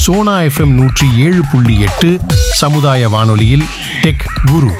Sona FM நூற்றி ஏழு புள்ளி எட்டு சமுதாய வானொலியில் டெக் குரு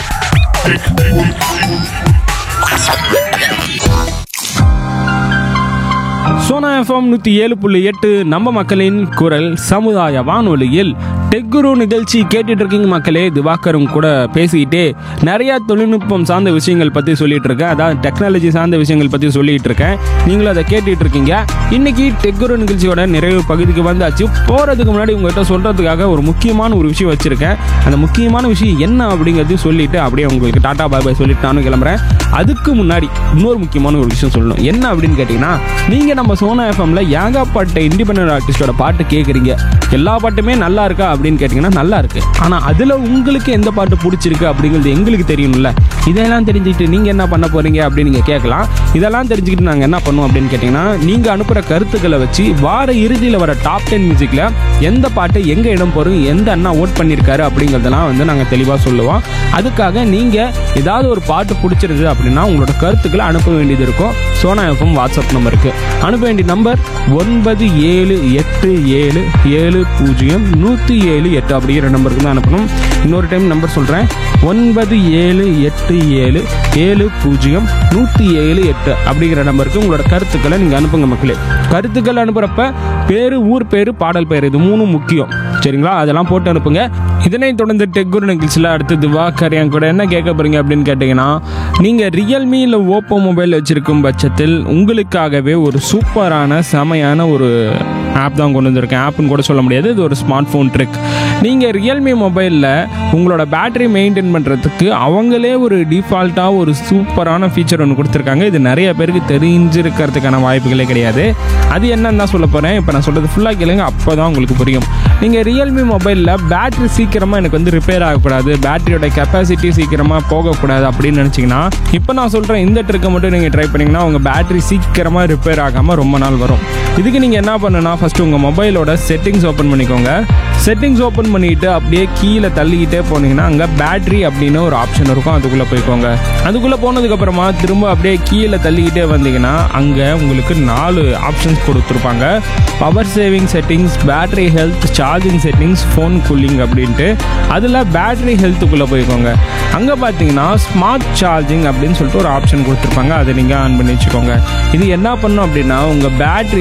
சோனா எஃப்எம் நூற்றி ஏழு புள்ளி எட்டு நம்ம மக்களின் குரல் சமுதாய வானொலியில் டெக்குரு நிகழ்ச்சி கேட்டுட்டு இருக்கீங்க மக்களே திவாகரும் கூட பேசிக்கிட்டே நிறைய தொழில்நுட்பம் சார்ந்த விஷயங்கள் பற்றி சொல்லிட்டு இருக்கேன் அதாவது டெக்னாலஜி சார்ந்த விஷயங்கள் பற்றி சொல்லிட்டு இருக்கேன் நீங்களும் அதை கேட்டுட்டு இருக்கீங்க இன்னைக்கு டெக்குரு நிகழ்ச்சியோட நிறைவு பகுதிக்கு வந்தாச்சு போகிறதுக்கு முன்னாடி உங்கள்கிட்ட சொல்கிறதுக்காக ஒரு முக்கியமான ஒரு விஷயம் வச்சுருக்கேன் அந்த முக்கியமான விஷயம் என்ன அப்படிங்கிறது சொல்லிட்டு அப்படியே உங்களுக்கு டாடா பாய் பாய் சொல்லிட்டு நானும் கிளம்புறேன் அதுக்கு முன்னாடி இன்னொரு முக்கியமான ஒரு விஷயம் சொல்லணும் என்ன அப்படின்னு கேட்டிங்கன்னா நீங்கள் நம்ம சோனா எஃப்எம்ல ஏகாப்பட்ட இண்டிபெண்டன்ட் ஆர்டிஸ்டோட பாட்டு கேட்குறீங்க எல்லா பாட்டுமே நல்லா இருக்கா அப்படின்னு கேட்டிங்கன்னா நல்லா இருக்கு ஆனால் அதில் உங்களுக்கு எந்த பாட்டு பிடிச்சிருக்கு அப்படிங்கிறது எங்களுக்கு தெரியணும்ல இதெல்லாம் தெரிஞ்சுக்கிட்டு நீங்கள் என்ன பண்ண போறீங்க அப்படின்னு நீங்கள் கேட்கலாம் இதெல்லாம் தெரிஞ்சுக்கிட்டு நாங்கள் என்ன பண்ணுவோம் அப்படின்னு கேட்டிங்கன்னா நீங்கள் அனுப்புகிற கருத்துக்களை வச்சு வார இறுதியில் வர டாப் டென் மியூசிக்கில் எந்த பாட்டு எங்கே இடம் போகிறோம் எந்த அண்ணா ஓட் பண்ணியிருக்காரு அப்படிங்கிறதெல்லாம் வந்து நாங்கள் தெளிவாக சொல்லுவோம் அதுக்காக நீங்கள் ஏதாவது ஒரு பாட்டு பிடிச்சிருது அப்படின்னா உங்களோட கருத்துக்களை அனுப்ப வேண்டியது இருக்கும் சோனா எஃப்எம் வாட்ஸ்அப் நம்பருக்கு அனுப்ப வேண்டிய நம்பர் ஒன்பது ஏழு எட்டு ஏழு ஏழு பூஜ்ஜியம் நூற்றி ஏழு எட்டு அப்படிங்கிற நம்பருக்கு தான் அனுப்பணும் இன்னொரு டைம் நம்பர் சொல்கிறேன் ஒன்பது ஏழு எட்டு ஏழு ஏழு பூஜ்ஜியம் நூற்றி ஏழு எட்டு அப்படிங்கிற நம்பருக்கு உங்களோட கருத்துக்களை நீங்கள் அனுப்புங்க மக்களே கருத்துக்கள் அனுப்புகிறப்ப பேர் ஊர் பேர் பாடல் பேர் இது மூணும் முக்கியம் சரிங்களா அதெல்லாம் போட்டு அனுப்புங்க இதனைத் தொடர்ந்து டெக்குரு நிகழ்ச்சியில் அடுத்து திவாகர் என் கூட என்ன கேட்க போறீங்க அப்படின்னு கேட்டிங்கன்னா நீங்கள் ரியல்மி இல்லை ஓப்போ மொபைல் வச்சிருக்கும் பட்சத்தில் உங்களுக்காகவே ஒரு சூப்பரான செமையான ஒரு ஆப் தான் கொண்டு வந்திருக்கேன் ஆப்னு கூட சொல்ல முடியாது இது ஒரு ஸ்மார்ட் ஃபோன் ட்ரிக் நீங்கள் ரியல்மி மொபைலில் உங்களோட பேட்டரி மெயின்டைன் பண்ணுறதுக்கு அவங்களே ஒரு டிஃபால்ட்டாக ஒரு சூப்பரான ஃபீச்சர் ஒன்று கொடுத்துருக்காங்க இது நிறைய பேருக்கு தெரிஞ்சிருக்கிறதுக்கான வாய்ப்புகளே கிடையாது அது என்னன்னு தான் சொல்ல போகிறேன் இப்போ நான் சொல்கிறது ஃபுல்லாக கேளுங்க அப்போ தான் உங்களுக்கு புரியும் நீங்கள் ரியல்மி மொபைலில் பேட்டரி சீக்கிரமாக எனக்கு வந்து ரிப்பேர் ஆகக்கூடாது பேட்டரியோட கெப்பாசிட்டி சீக்கிரமாக போகக்கூடாது அப்படின்னு நினச்சிங்கன்னா இப்போ நான் சொல்கிறேன் இந்த ட்ரிக்கை மட்டும் நீங்கள் ட்ரை பண்ணிங்கன்னா உங்கள் பேட்டரி சீக்கிரமாக ரிப்பேர் ஆகாமல் ரொம்ப நாள் வரும் இதுக்கு நீங்கள் என்ன பண்ணுன்னா ஃபஸ்ட்டு உங்கள் மொபைலோட செட்டிங்ஸ் ஓப்பன் பண்ணிக்கோங்க செட்டிங்ஸ் ஓப்பன் பண்ணிட்டு அப்படியே கீழே தள்ளிக்கிட்டே போனீங்கன்னா அங்கே பேட்டரி அப்படின்னு ஒரு ஆப்ஷன் இருக்கும் அதுக்குள்ளே போய்க்கோங்க அதுக்குள்ளே போனதுக்கப்புறமா திரும்ப அப்படியே கீழே தள்ளிக்கிட்டே வந்தீங்கன்னா அங்கே உங்களுக்கு நாலு ஆப்ஷன்ஸ் கொடுத்துருப்பாங்க power saving settings battery health charging settings phone cooling அப்படின்ட்டு அதில் பேட்டரி ஹெல்த்துக்குள்ளே போய்க்கோங்க அங்கே பார்த்தீங்கன்னா ஸ்மார்ட் சார்ஜிங் அப்படின்னு சொல்லிட்டு ஒரு ஆப்ஷன் கொடுத்துருப்பாங்க அதை நீங்கள் ஆன் பண்ணி வச்சுக்கோங்க இது என்ன பண்ணும் அப்படின்னா உங்கள் பேட்டரி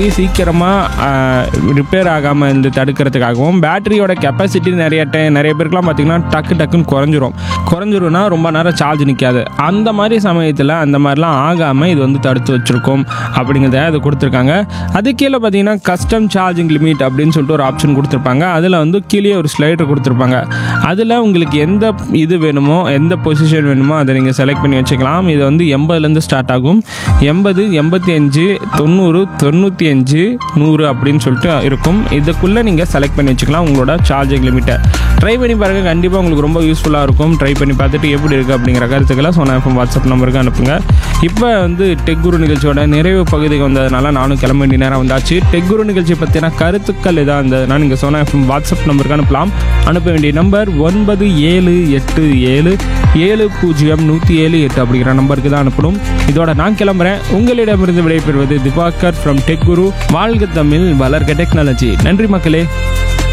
சீக்கிரமாக ரிப்பேர் ஆகாமல் இருந்து தடுக்கிறதுக்காகவும் பேட்டரியோட கெப்பாசிட்டி நிறைய டைம் நிறைய பேருக்குலாம் பார்த்தீங்கன்னா டக்கு டக்குன்னு குறைஞ்சிரும் குறைஞ்சிரும்னா ரொம்ப நேரம் சார்ஜ் நிற்காது அந்த மாதிரி சமயத்தில் அந்த மாதிரிலாம் ஆகாமல் இது வந்து தடுத்து வச்சுருக்கோம் அப்படிங்கிறத அது கொடுத்துருக்காங்க அது கீழே பார்த்தீங்கன்னா கஸ்டம் சார்ஜிங் லிமிட் அப்படின்னு சொல்லிட்டு ஒரு ஆப்ஷன் கொடுத்துருப்பாங்க அதில் வந்து கீழே ஒரு ஸ்லைடர் கொடுத்துருப்பாங்க அதில் உங்களுக்கு எந்த இது வேணுமோ எந்த பொசிஷன் வேணுமோ அதை நீங்கள் செலக்ட் பண்ணி வச்சுக்கலாம் இது வந்து எண்பதுலேருந்து ஸ்டார்ட் ஆகும் எண்பது எண்பத்தி அஞ்சு தொண்ணூறு தொண்ணூற்றி அஞ்சு நூறு அப்படின்னு சொல்லிட்டு இருக்கும் இதுக்குள்ளே நீங்கள் செலக்ட் பண்ணி வச்சுக்கலாம் உங்களோட சார்ஜிங் லிமிட்டை ட்ரை பண்ணி பாருங்க கண்டிப்பாக உங்களுக்கு ரொம்ப யூஸ்ஃபுல்லாக இருக்கும் ட்ரை பண்ணி பார்த்துட்டு எப்படி இருக்குது அப்படிங்கிற கருத்துக்களை சொன்ன எஃப்எம் வாட்ஸ்அப் நம்பருக்கு அனுப்புங்க இப்போ வந்து டெக்குரு நிகழ்ச்சியோட நிறைவு பகுதிக்கு வந்ததுனால நானும் கிளம்ப வேண்டிய நேரம் வந்தாச்சு டெக்குரு நிகழ்ச்சி பற்றின கருத்துக்கள் எதாக இருந்ததுன்னா நீங்கள் சொன்ன எஃப்எம் வாட்ஸ்அப் நம்பருக்கு அனுப்பலாம் அனுப்ப வேண்டிய நம்பர் ஒன்பது ஏழு எட்டு ஏழு ஏழு பூஜ்ஜியம் நூற்றி ஏழு எட்டு அப்படிங்கிற நம்பருக்கு தான் அனுப்பணும் இதோட நான் கிளம்புறேன் உங்களிடமிருந்து விடைபெறுவது திவாகர் ஃப்ரம் டெக் குரு வாழ்க தமிழ் வளர்க டெக்னாலஜி நன்றி மக்களே